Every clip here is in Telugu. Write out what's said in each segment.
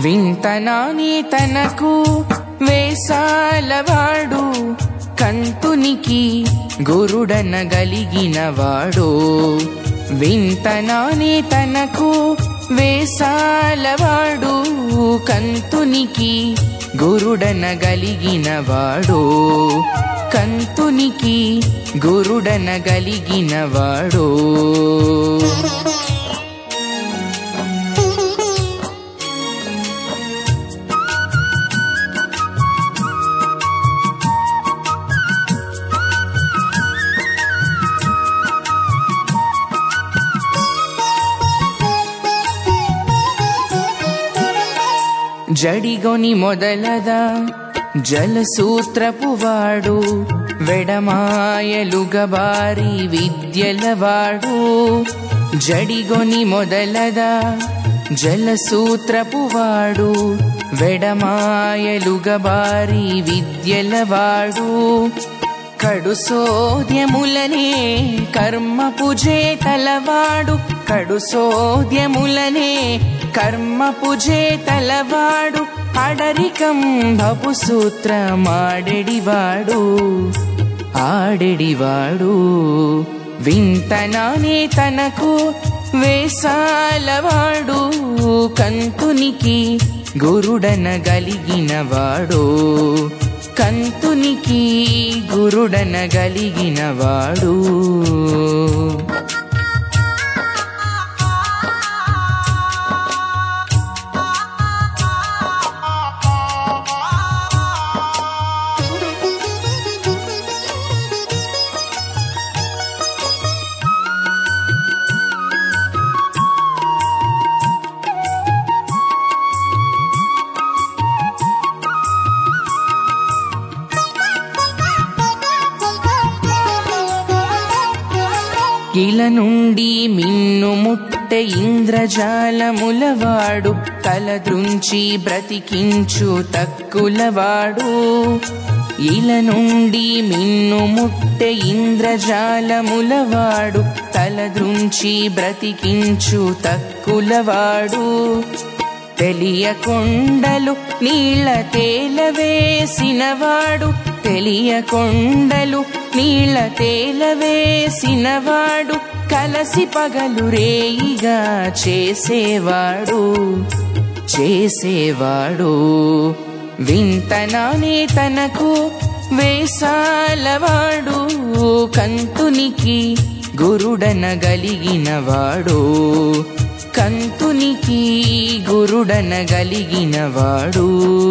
వింతనాని తనకు వేసాలవాడు కంతునికి గురుడనగలిగినవాడు వింతనాని తనకు వేసాలవాడు కంతునికి గురుడనగలిగినవాడు కంతునికి గురుడనగలిగినవాడు జడిగొని మొదలದ జలసూత్రపు వాడు వెడమాయలుగబారి విద్యలవాడు జడిగొని మొదలದ జలసూత్రపు వాడు వెడమాయలుగబారి విద్యలవాడు కడు సోద్యములనే కర్మపు చేతలవాడు కడు సోద్యములనే కర్మపు చేతలవాడు అడరికంభపు సూత్రమాడెడివాడు ఆడెడివాడు వింతనానే తనకు వేసాలవాడు కంతునికి గురుడనగలిగినవాడు కంతునికి గురుడనగలిగినవాడు ఇల నుండి మిన్ను ముట్టె ఇంద్రజాలములవాడు తలద్రుంచి బ్రతికించు తక్కులవాడు ఇల నుండి మిన్ను ముట్టె ఇంద్రజాలములవాడు తలద్రుంచి బ్రతికించు తక్కులవాడు తెలియకొండలు నీళ్ళ తేలవేసినవాడు తెలియకొండలు నీళ్ళ తేలవేసినవాడు కలసి పగలు రేయిగా చేసేవాడు చేసేవాడు వింతనానే తనకు వేసాలవాడు కంతునికి గురుడనగలిగినవాడు కంతునికి గురుడనగలిగినవాడు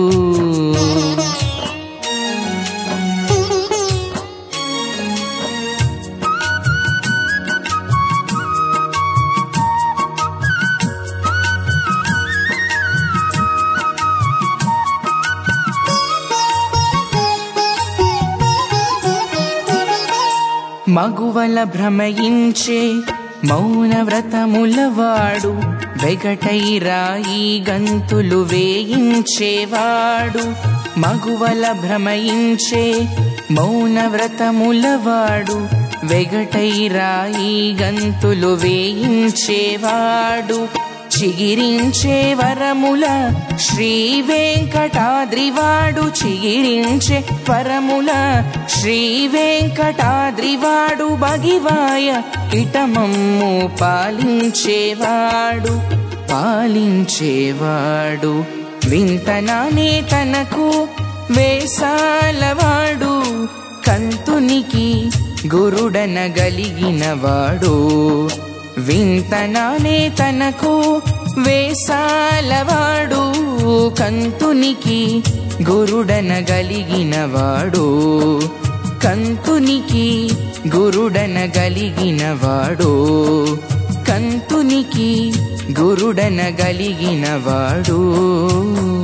మగువల భ్రమయించే మౌన వ్రతములవాడు వెగటై రాయి గంతులు వేయించేవాడు మగువల భ్రమయించే మౌన వ్రతములవాడు వెగటై రాయి గంతులు వేయించేవాడు చిగిరించే వరముల శ్రీ వెంకటాద్రివాడు చిగిరించే వరముల శ్రీ వెంకటాద్రివాడు బగివాయ కిటమమ్ము పాలించేవాడు పాలించేవాడు వింతనానే తనకు వేసాలవాడు కంతునికి గురుడనగలిగినవాడు వింతనానే తనకు వేసాలవాడు కంతునికి గురుడనగలిగినవాడు కంతునికి గురుడనగలిగినవాడు కంతునికి గురుడనగలిగినవాడు